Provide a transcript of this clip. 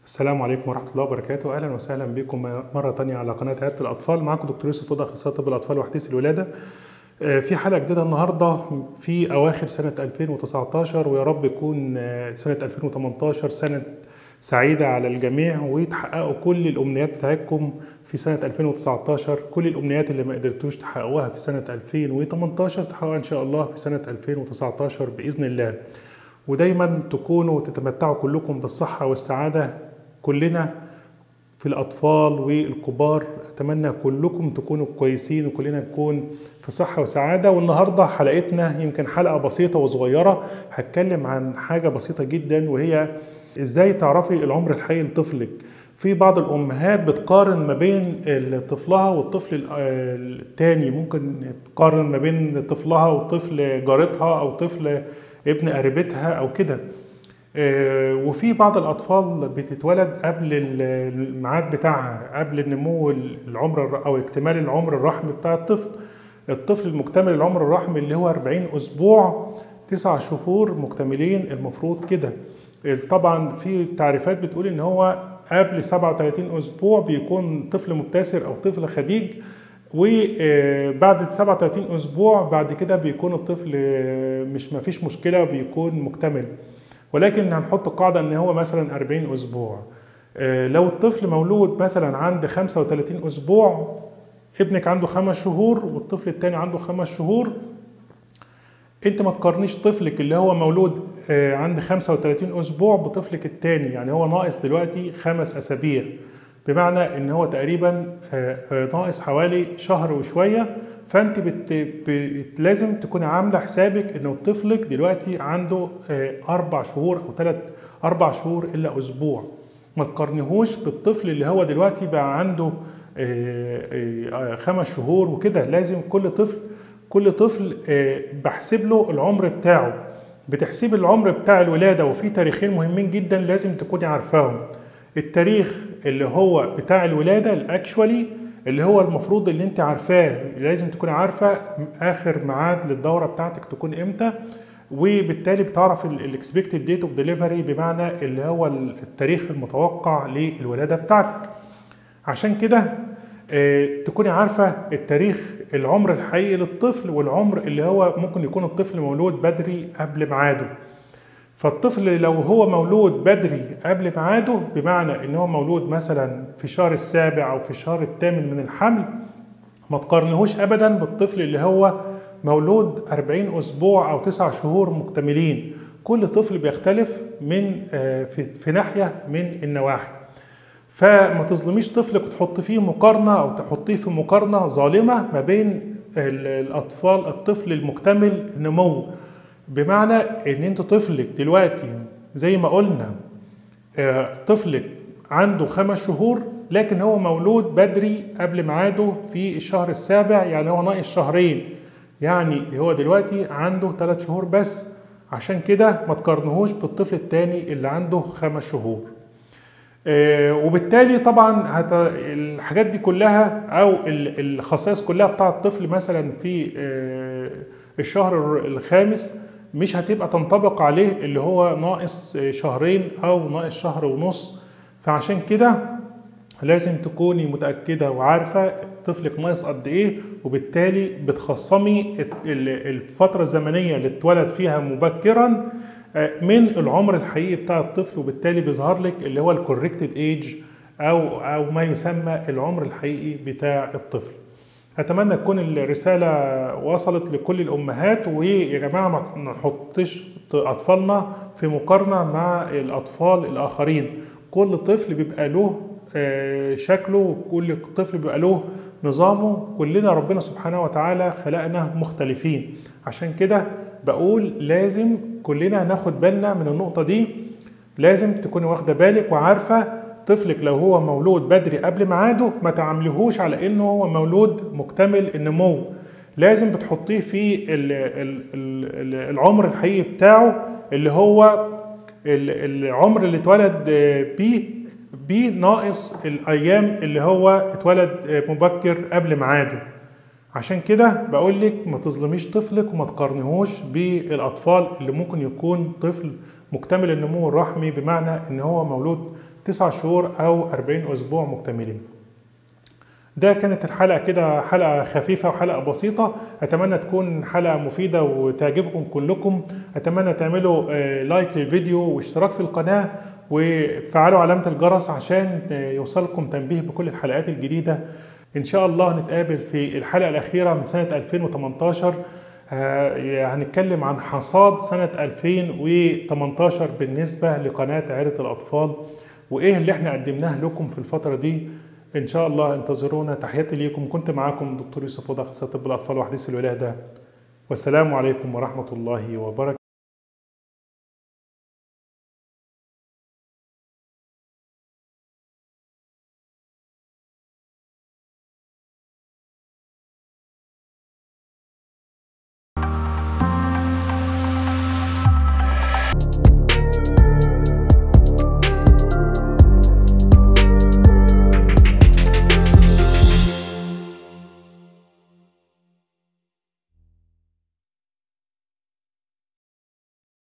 السلام عليكم ورحمة الله وبركاته أهلا وسهلا بكم مرة تانية على قناة عيادة الأطفال معكم دكتور يوسف وضع أخصائي طب الأطفال وحديث الولادة آه، في حلقة جديدة النهاردة في أواخر سنة 2019 ويا رب يكون آه، سنة 2018 سنة سعيدة على الجميع ويتحققوا كل الأمنيات بتاعتكم في سنة 2019 كل الأمنيات اللي ما قدرتوش تحققوها في سنة 2018 تحققوها إن شاء الله في سنة 2019 بإذن الله ودايما تكونوا وتتمتعوا كلكم بالصحة والسعادة كلنا في الأطفال والكبار أتمنى كلكم تكونوا كويسين وكلنا نكون في صحة وسعادة والنهاردة حلقتنا يمكن حلقة بسيطة وصغيرة هتكلم عن حاجة بسيطة جدا وهي إزاي تعرفي العمر الحقيقي لطفلك في بعض الأمهات بتقارن ما بين طفلها والطفل التاني ممكن تقارن ما بين طفلها وطفل جارتها أو طفل ابن قريبتها أو كده آه، وفي بعض الأطفال بتتولد قبل الميعاد بتاعها قبل نمو العمر الر- أو اكتمال العمر الرحمي بتاع الطفل الطفل المكتمل العمر الرحمي اللي هو 40 أسبوع تسع شهور مكتملين المفروض كده طبعا في تعريفات بتقول ان هو قبل 37 اسبوع بيكون طفل مبتسر او طفل خديج وبعد 37 اسبوع بعد كده بيكون الطفل آه، مش ما فيش مشكله بيكون مكتمل ولكن هنحط قاعده ان هو مثلا 40 اسبوع آه، لو الطفل مولود مثلا عند 35 اسبوع ابنك عنده خمس شهور والطفل التاني عنده خمس شهور انت ما تقارنيش طفلك اللي هو مولود آه، عند 35 اسبوع بطفلك التاني يعني هو ناقص دلوقتي خمس اسابيع بمعنى ان هو تقريبا آه، آه، ناقص حوالي شهر وشويه فانت بت... بت... لازم تكوني عامله حسابك انه طفلك دلوقتي عنده آه، اربع شهور او ثلاث اربع شهور الا اسبوع ما تقارنيهوش بالطفل اللي هو دلوقتي بقى عنده آه، آه، آه، خمس شهور وكده لازم كل طفل كل طفل آه، بحسب له العمر بتاعه بتحسب العمر بتاع الولادة وفي تاريخين مهمين جدا لازم تكوني عارفاهم التاريخ اللي هو بتاع الولادة الاكشوالي اللي هو المفروض اللي انت عارفاه لازم تكوني عارفة اخر ميعاد للدورة بتاعتك تكون امتى وبالتالي بتعرف الاكسبكتد ديت اوف ديليفري بمعنى اللي هو التاريخ المتوقع للولادة بتاعتك عشان كده آه، تكوني عارفة التاريخ العمر الحقيقي للطفل والعمر اللي هو ممكن يكون الطفل مولود بدري قبل ميعاده فالطفل لو هو مولود بدري قبل ميعاده بمعنى ان هو مولود مثلا في الشهر السابع او في الشهر الثامن من الحمل ما تقارنهوش ابدا بالطفل اللي هو مولود 40 اسبوع او 9 شهور مكتملين كل طفل بيختلف من آه، في في ناحيه من النواحي فما تظلميش طفلك وتحط فيه مقارنة أو تحطيه في مقارنة ظالمة ما بين ال- الأطفال الطفل المكتمل النمو بمعنى إن أنت طفلك دلوقتي زي ما قلنا آه، طفلك عنده خمس شهور لكن هو مولود بدري قبل ميعاده في الشهر السابع يعني هو ناقص شهرين يعني هو دلوقتي عنده ثلاث شهور بس عشان كده ما تقارنهوش بالطفل التاني اللي عنده خمس شهور آه، وبالتالي طبعا هت... الحاجات دي كلها او ال- الخصائص كلها بتاع الطفل مثلا في آه، الشهر الخامس مش هتبقى تنطبق عليه اللي هو ناقص آه، شهرين او ناقص شهر ونص فعشان كده لازم تكوني متأكدة وعارفة طفلك ناقص قد ايه وبالتالي بتخصمي الت- ال- الفترة الزمنية اللي اتولد فيها مبكرا آه، من العمر الحقيقي بتاع الطفل وبالتالي بيظهر لك اللي هو الكوركتد ايج او او ما يسمى العمر الحقيقي بتاع الطفل. اتمنى تكون الرساله وصلت لكل الامهات ويا جماعه ما نحطش اطفالنا في مقارنه مع الاطفال الاخرين كل طفل بيبقى له آه، شكله وكل طفل بيبقى له نظامه كلنا ربنا سبحانه وتعالى خلقنا مختلفين عشان كده بقول لازم كلنا ناخد بالنا من النقطة دي لازم تكوني واخدة بالك وعارفة طفلك لو هو مولود بدري قبل ميعاده ما تعاملهوش على انه هو مولود مكتمل النمو لازم بتحطيه في ال ال ال العمر الحقيقي بتاعه اللي هو ال- العمر اللي اتولد بيه بيه ناقص الايام اللي هو اتولد مبكر قبل ميعاده عشان كده بقول لك ما تظلميش طفلك وما تقارنهوش بالاطفال اللي ممكن يكون طفل مكتمل النمو الرحمي بمعنى ان هو مولود 9 شهور أو 40 أسبوع مكتملين ده كانت الحلقة كده حلقة خفيفة وحلقة بسيطة أتمنى تكون حلقة مفيدة وتعجبكم كلكم أتمنى تعملوا آه، لايك للفيديو واشتراك في القناة وفعلوا علامة الجرس عشان آه، يوصلكم تنبيه بكل الحلقات الجديدة إن شاء الله نتقابل في الحلقة الأخيرة من سنة 2018 آه، هنتكلم عن حصاد سنة 2018 بالنسبة لقناة عائلة الأطفال وإيه اللي احنا قدمناه لكم في الفترة دي إن شاء الله انتظرونا تحياتي ليكم كنت معاكم دكتور يوسف وضع أخصائي طب الأطفال وحديث الولادة والسلام عليكم ورحمة الله وبركاته